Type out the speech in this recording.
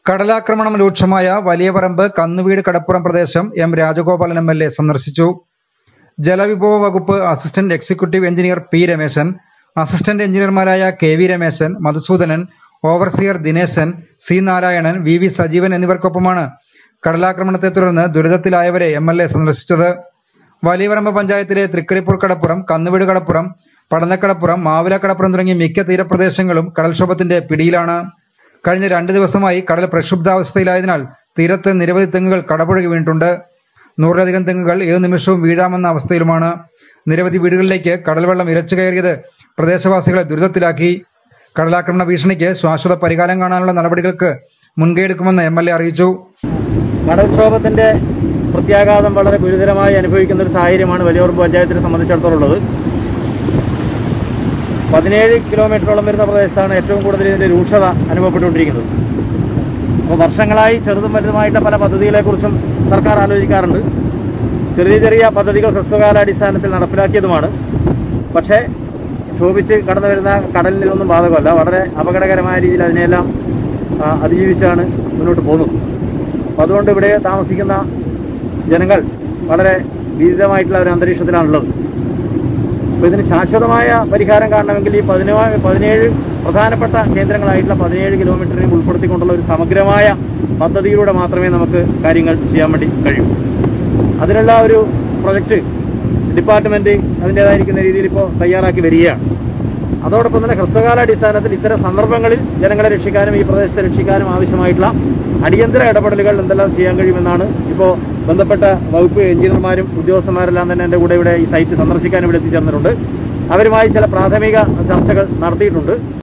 കടലാക്രമണം രൂക്ഷമായ വലിയപറമ്പ് കന്നുവീട് കടപ്പുറം പ്രദേശം M Rajagopalan M L A സന്ദർശിച്ചു ജലവിഭവ വകുപ്പ് assistant executive engineer P Rameshan assistant എഞ്ചിനീയർമാരായ K V Rameshan Madhusoodanan overseer Dineshan C Narayanan V V Sajeevan എന്നിവർക്കൊപ്പമാണ് കടലാക്രമണത്തെ തുടർന്ന് ദുരിതത്തിലായവരെ എം എൽ എ സന്ദർശിച്ചത് വലിയപറമ്പ് പഞ്ചായത്തിലെ തൃക്കരിപ്പൂർ കടപ്പുറം കന്നുവീട് കടപ്പുറം പടന്നക്കടപ്പുറം മാവില കടപ്പുറം തുടങ്ങിയ മിക്ക തീരപ്രദേശങ്ങളും കടൽക്ഷോഭത്തിന്റെ പിടിയിലാണ് കഴിഞ്ഞ രണ്ട് ദിവസമായി കടൽ പ്രക്ഷുബ്ധാവസ്ഥയിലായതിനാൽ തീരത്ത് നിരവധി തെങ്ങുകൾ കടപുഴകി വീണിട്ടുണ്ട് നൂറിലധികം തെങ്ങുകൾ ഏതു നിമിഷവും വീഴാമെന്ന അവസ്ഥയിലുമാണ് നിരവധി വീടുകളിലേക്ക് കടൽവെള്ളം ഇരച്ചു കയറിയത് പ്രദേശവാസികളെ ദുരിതത്തിലാക്കി കടലാക്രമണ ഭീഷണിക്ക് ശാശ്വത പരിഹാരം കാണാനുള്ള നടപടികൾക്ക് മുൻകൈയെടുക്കുമെന്ന് എം എൽ എ അറിയിച്ചു കടൽക്ഷോഭത്തിന്റെ പ്രത്യാഘാതം വളരെ ഗുരുതരമായി അനുഭവിക്കുന്ന ഒരു സാഹചര്യമാണ് വലിയവർപ്പ് പഞ്ചായത്തിനെ സംബന്ധിച്ചിടത്തോളം ഉള്ളത് പതിനേഴ് കിലോമീറ്ററോളം വരുന്ന പ്രദേശത്താണ് ഏറ്റവും കൂടുതൽ ഇതിന്റെ രൂക്ഷത അനുഭവപ്പെട്ടുകൊണ്ടിരിക്കുന്നത് അപ്പോൾ വർഷങ്ങളായി ചെറുതും വലുതുമായിട്ട് പല പദ്ധതികളെക്കുറിച്ചും സർക്കാർ ആലോചിക്കാറുണ്ട് ചെറിയ ചെറിയ പദ്ധതികൾ ഹ്രസ്വകാലാടിസ്ഥാനത്തിൽ നടപ്പിലാക്കിയതുമാണ് പക്ഷേ ക്ഷോഭിച്ച് കടന്നു വരുന്ന കടലിന് ഇതൊന്നും ബാധകമല്ല വളരെ അപകടകരമായ രീതിയിൽ അതിനെല്ലാം ആ, അതിജീവിച്ചാണ് മുന്നോട്ട് പോകുന്നത് അപ്പോൾ അതുകൊണ്ട് ഇവിടെ താമസിക്കുന്ന ജനങ്ങൾ വളരെ ഭീതിതമായിട്ടുള്ള ഒരു അന്തരീക്ഷത്തിലാണുള്ളത് അപ്പോൾ ഇതിന് ശാശ്വതമായ പരിഹാരം കാണണമെങ്കിൽ ഈ പതിനോ പതിനേഴ് പ്രധാനപ്പെട്ട കേന്ദ്രങ്ങളായിട്ടുള്ള പതിനേഴ് കിലോമീറ്ററിനെ ഉൾപ്പെടുത്തിക്കൊണ്ടുള്ള ഒരു സമഗ്രമായ പദ്ധതിയിലൂടെ മാത്രമേ നമുക്ക് കാര്യങ്ങൾ ചെയ്യാൻ വേണ്ടി കഴിയൂ അതിനുള്ള ഒരു പ്രൊജക്റ്റ് ഡിപ്പാർട്ട്മെൻറ്റ് അതിൻ്റേതായിരിക്കുന്ന രീതിയിൽ ഇപ്പോൾ തയ്യാറാക്കി വരികയാണ് അതോടൊപ്പം തന്നെ ഹ്രസ്വകാലാടിസ്ഥാനത്തിൽ ഇത്തരം സന്ദർഭങ്ങളിൽ ജനങ്ങളെ രക്ഷിക്കാനും ഈ പ്രദേശത്തെ രക്ഷിക്കാനും ആവശ്യമായിട്ടുള്ള അടിയന്തര ഇടപെടലുകൾ എന്തെല്ലാം ചെയ്യാൻ കഴിയുമെന്നാണ് ഇപ്പോൾ ബന്ധപ്പെട്ട വകുപ്പ് എഞ്ചിനീയർമാരും ഉദ്യോഗസ്ഥന്മാരെല്ലാം തന്നെ എൻ്റെ കൂടെ ഇവിടെ ഈ സൈറ്റ് സന്ദർശിക്കാൻ ഇവിടെ എത്തിച്ചേർന്നിട്ടുണ്ട് അവരുമായി ചില പ്രാഥമിക ചർച്ചകൾ നടത്തിയിട്ടുണ്ട്